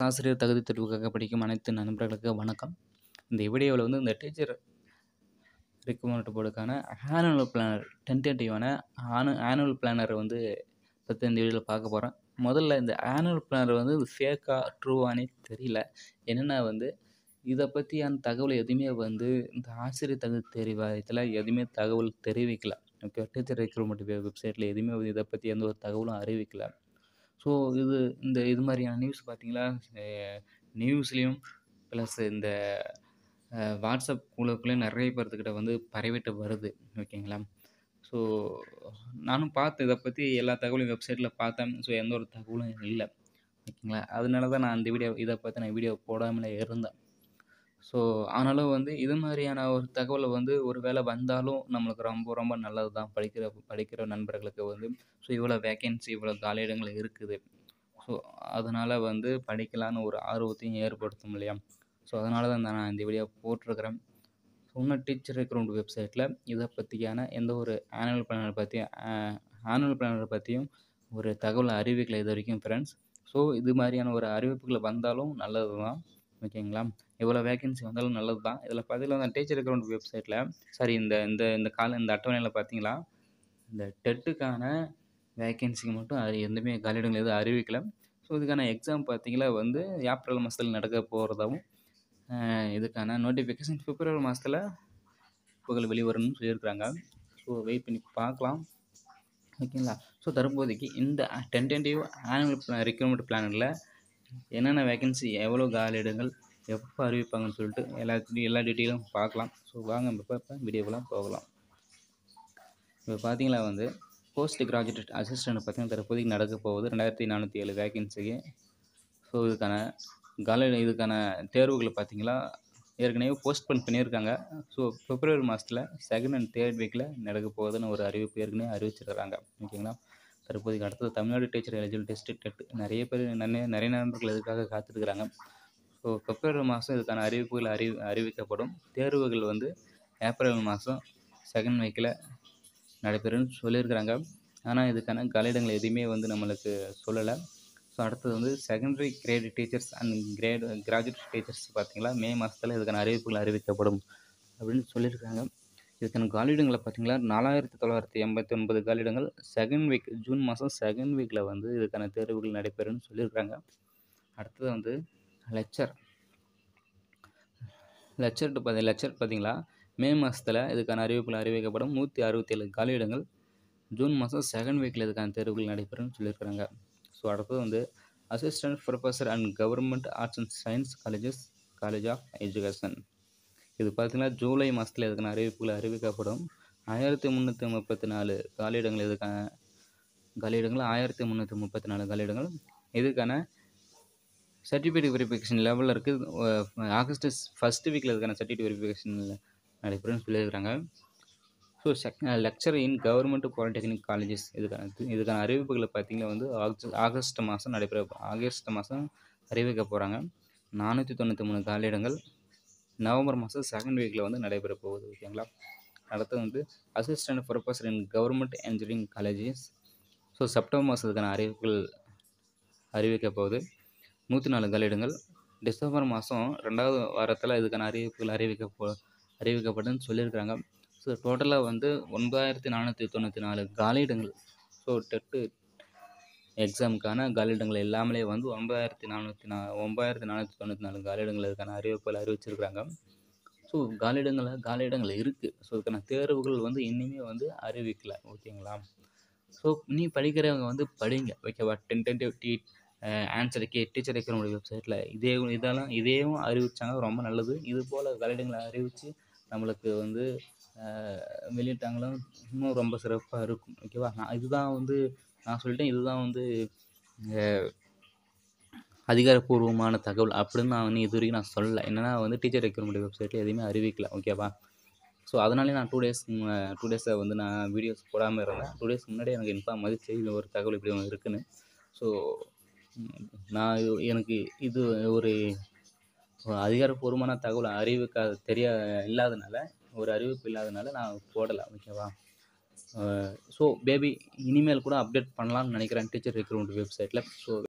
ஆசிரியர் தகுதி தேர்வுக்காக படிக்கும் அனைத்து நண்பர்களுக்கு வணக்கம் இந்த வீடியோவில் வந்து இந்த டீச்சர் ரெக்ரூட்மெண்ட் போர்டுக்கான ஆனுவல் பிளானர் டென்டேட்டிவான ஆனு ஆனுவல் பிளானரை வந்து பற்றி இந்த வீடியோவில் பார்க்க போகிறேன் முதல்ல இந்த ஆனுவல் பிளானர் வந்து ஃபேக்கா ட்ரூவானே தெரியல என்னென்னா வந்து இதை பற்றியான தகவல் எதுவுமே வந்து இந்த ஆசிரியர் தகுதி தெரிவாயத்தில் எதுவுமே தகவல் தெரிவிக்கல ஓகே டீச்சர் ரெக்ரூட்மெண்ட் வெப்சைட்டில் எதுவுமே இதை பற்றி எந்த ஒரு தகவலும் அறிவிக்கல ஸோ இது இந்த இது மாதிரியான நியூஸ் பார்த்தீங்களா நியூஸ்லேயும் ப்ளஸ் இந்த வாட்ஸ்அப் குழுக்குள்ளேயும் நிறைய பேர்த்துக்கிட்ட வந்து பரவிட்டு வருது ஓகேங்களா ஸோ நானும் பார்த்தேன் இதை பற்றி எல்லா தகவலும் வெப்சைட்டில் பார்த்தேன் ஸோ எந்த ஒரு தகவலும் இல்லை ஓகேங்களா அதனால தான் நான் இந்த வீடியோ இதை பற்றி நான் வீடியோ போடாமலே இருந்தேன் ஸோ ஆனாலும் வந்து இது மாதிரியான ஒரு தகவலை வந்து ஒரு வேளை வந்தாலும் நம்மளுக்கு ரொம்ப ரொம்ப நல்லது தான் படிக்கிற படிக்கிற நண்பர்களுக்கு வந்து ஸோ இவ்வளோ வேக்கன்சி இவ்வளோ காலியிடங்கள் இருக்குது ஸோ அதனால் வந்து படிக்கலான்னு ஒரு ஆர்வத்தையும் ஏற்படுத்தும் இல்லையா ஸோ அதனால தான் நான் இந்த வீடியோ போட்டிருக்கிறேன் இன்னும் டீச்சர் ரெக்ரூட் வெப்சைட்டில் இதை பற்றியான எந்த ஒரு ஆனுவல் பிளானர் பற்றியும் ஆனுவல் பிளானரை பற்றியும் ஒரு தகவல் அறிவிக்கலை இது வரைக்கும் ஃப்ரெண்ட்ஸ் ஸோ இது மாதிரியான ஒரு அறிவிப்புகள் வந்தாலும் நல்லது தான் ஓகேங்களா எவ்வளோ வேகன்சி வந்தாலும் நல்லது தான் இதில் பார்த்தீங்கன்னா அந்த டீச்சர் அக்கௌண்ட் வெப்சைட்டில் சாரி இந்த இந்த இந்த கால இந்த அட்டவணையில் பார்த்தீங்களா இந்த டெட்டுக்கான வேகன்சிக்கு மட்டும் அது எதுவுமே காலியிடங்கள் எதுவும் அறிவிக்கலை ஸோ இதுக்கான எக்ஸாம் பார்த்தீங்களா வந்து ஏப்ரல் மாதத்தில் நடக்க போகிறதாவும் இதுக்கான நோட்டிஃபிகேஷன் பிப்ரவரி மாதத்தில் புகழ் வெளிவரும்னு சொல்லியிருக்கிறாங்க ஸோ வெயிட் பண்ணி பார்க்கலாம் ஓகேங்களா ஸோ தற்போதைக்கு இந்த டென்டேட்டிவ் ஆனுவல் ரெக்ரூட்மெண்ட் பிளானில் என்னென்ன வேகன்சி எவ்வளோ காலியிடங்கள் எப்போ அறிவிப்பாங்கன்னு சொல்லிட்டு எல்லா எல்லா டீட்டெயிலும் பார்க்கலாம் ஸோ வாங்க இப்போ இப்போ வீடியோவெலாம் போகலாம் இப்போ பார்த்தீங்களா வந்து போஸ்ட் கிராஜுவேட் அசிஸ்டண்ட் பார்த்தீங்கன்னா தற்போதைக்கு நடக்க போகுது ரெண்டாயிரத்தி நானூற்றி ஏழு வேகன்சிக்கு ஸோ இதுக்கான கால இதுக்கான தேர்வுகள் பார்த்தீங்களா ஏற்கனவே போஸ்ட்போன் பண்ணியிருக்காங்க ஸோ பிப்ரவரி மாதத்தில் செகண்ட் அண்ட் தேர்ட் வீக்கில் நடக்க போகுதுன்னு ஒரு அறிவிப்பு ஏற்கனவே அறிவிச்சிருக்கிறாங்க ஓகேங்களா தற்போதைக்கு அடுத்தது Tamil Nadu teacher eligible test TET நிறைய பேர் நிறைய நிறைய நண்பர்கள் இதுக்காக காத்துட்ருக்குறாங்க ஸோ பிப்ரவரி மாதம் இதுக்கான அறிவிப்புகள் அறி அறிவிக்கப்படும் தேர்வுகள் வந்து ஏப்ரல் மாதம் செகண்ட் வீக்கில் நடைபெறும்னு சொல்லியிருக்கிறாங்க ஆனால் இதுக்கான காலிடங்கள் எதுவுமே வந்து நம்மளுக்கு சொல்லலை ஸோ அடுத்தது வந்து secondary grade teachers and grade graduate teachers பார்த்தீங்களா மே மாதத்தில் இதுக்கான அறிவிப்புகள் அறிவிக்கப்படும் அப்படின்னு சொல்லியிருக்காங்க இதுக்கான காலிடங்களை பார்த்தீங்களா நாலாயிரத்தி தொள்ளாயிரத்தி எண்பத்தி ஒன்பது காலிடங்கள் செகண்ட் வீக் ஜூன் மாதம் செகண்ட் வீக்கில் வந்து இதுக்கான தேர்வுகள் நடைபெறும்னு சொல்லியிருக்காங்க அடுத்தது வந்து லெக்சர் லெக்சர்ட்டு பார்த்தி லெக்சர் பார்த்தீங்களா மே மாதத்தில் இதுக்கான அறிவிப்புகள் அறிவிக்கப்படும் நூற்றி அறுபத்தேழு காலியிடங்கள் ஜூன் மாதம் செகண்ட் வீக்கில் இதுக்கான தேர்வுகள் நடைபெறும்னு சொல்லியிருக்கிறாங்க ஸோ அடுத்தது வந்து assistant professor and government arts and science colleges college of education இது பார்த்திங்கன்னா ஜூலை மாதத்தில் இதுக்கான அறிவிப்புகள் அறிவிக்கப்படும் ஆயிரத்தி முந்நூற்றி முப்பத்தி நாலு காலியிடங்கள் இதுக்கான காலியிடங்கள் ஆயிரத்தி முந்நூற்றி முப்பத்தி நாலு காலியிடங்கள் இதுக்கான சர்டிஃபிகேட் வெரிஃபிகேஷன் லெவலில் இருக்குது ஆகஸ்ட் ஃபஸ்ட்டு வீக்கில் இதுக்கான சர்டிஃபிகேட் வெரிஃபிகேஷன் நடைபெறும்னு சொல்லியிருக்கிறாங்க ஸோ செக் lecture in government polytechnic colleges இதுக்கான இதுக்கான அறிவிப்புகளை பார்த்திங்கன்னா வந்து ஆகஸ்ட் ஆகஸ்ட் மாதம் நடைபெற ஆகஸ்ட் மாதம் அறிவிக்க போகிறாங்க நானூற்றி தொண்ணூற்றி மூணு காலியிடங்கள் நவம்பர் மாதம் செகண்ட் வீக்கில் வந்து நடைபெற போகுது ஓகேங்களா அடுத்து வந்து assistant professor in government engineering colleges so September மாதத்துக்கான அறிவிப்புகள் அறிவிக்க போகுது நூற்றி நாலு காலியிடங்கள் டிசம்பர் மாதம் ரெண்டாவது வாரத்தில் இதுக்கான அறிவிப்புகள் அறிவிக்க போ அறிவிக்கப்படுன்னு சொல்லியிருக்கிறாங்க ஸோ டோட்டலாக வந்து ஒன்பதாயிரத்தி நானூற்றி தொண்ணூற்றி நாலு காலியிடங்கள் ஸோ டெட்டு எக்ஸாமுக்கான காலியிடங்கள் எல்லாமே வந்து ஒன்பதாயிரத்தி நானூற்றி நா ஒன்பதாயிரத்தி நானூற்றி தொண்ணூற்றி நாலு காலியிடங்கள் இதுக்கான அறிவிப்புகள் அறிவிச்சிருக்கிறாங்க ஸோ காலியிடங்கள் காலியிடங்கள் இருக்குது ஸோ இதுக்கான தேர்வுகள் வந்து இன்னுமே வந்து அறிவிக்கலை ஓகேங்களா ஸோ நீ படிக்கிறவங்க வந்து படிங்க ஓகேவா டென்டென்டிவ் டி ஆன்சர் கே டீச்சர் ரெக்ரூட்மெண்ட் வெப்சைட்டில் இதே இதெல்லாம் இதையும் அறிவித்தாங்க ரொம்ப நல்லது இது போல் காலியிடங்களை அறிவித்து நம்மளுக்கு வந்து வெளியிட்டாங்களும் இன்னும் ரொம்ப சிறப்பாக இருக்கும் ஓகேவா நான் இதுதான் வந்து நான் சொல்லிட்டேன் இதுதான் வந்து அதிகாரப்பூர்வமான தகவல் அப்படின்னு நான் வந்து இது வரைக்கும் நான் சொல்லலை என்னென்னா வந்து டீச்சர் ரெக்ரூட்மெண்ட் வெப்சைட்டில் எதுவுமே அறிவிக்கல ஓகேவா ஸோ அதனாலே நான் டூ டேஸ் டூ டேஸை வந்து நான் வீடியோஸ் போடாமல் இருந்தேன் டூ டேஸ் முன்னாடியே எனக்கு இன்ஃபார்ம் மதிச்சு இது ஒரு தகவல் இப்படி ஒன்று இருக்குன்னு ஸோ நான் எனக்கு இது ஒரு அதிகாரப்பூர்வமான தகவல் அறிவிக்க தெரிய இல்லாதனால ஒரு அறிவிப்பு இல்லாதனால நான் போடலை ஓகேவா ஸோ பேபி இனிமேல் கூட அப்டேட் பண்ணலாம்னு நினைக்கிறேன் டீச்சர் ரெக்ரூட்மெண்ட் வெப்சைட்டில் ஸோ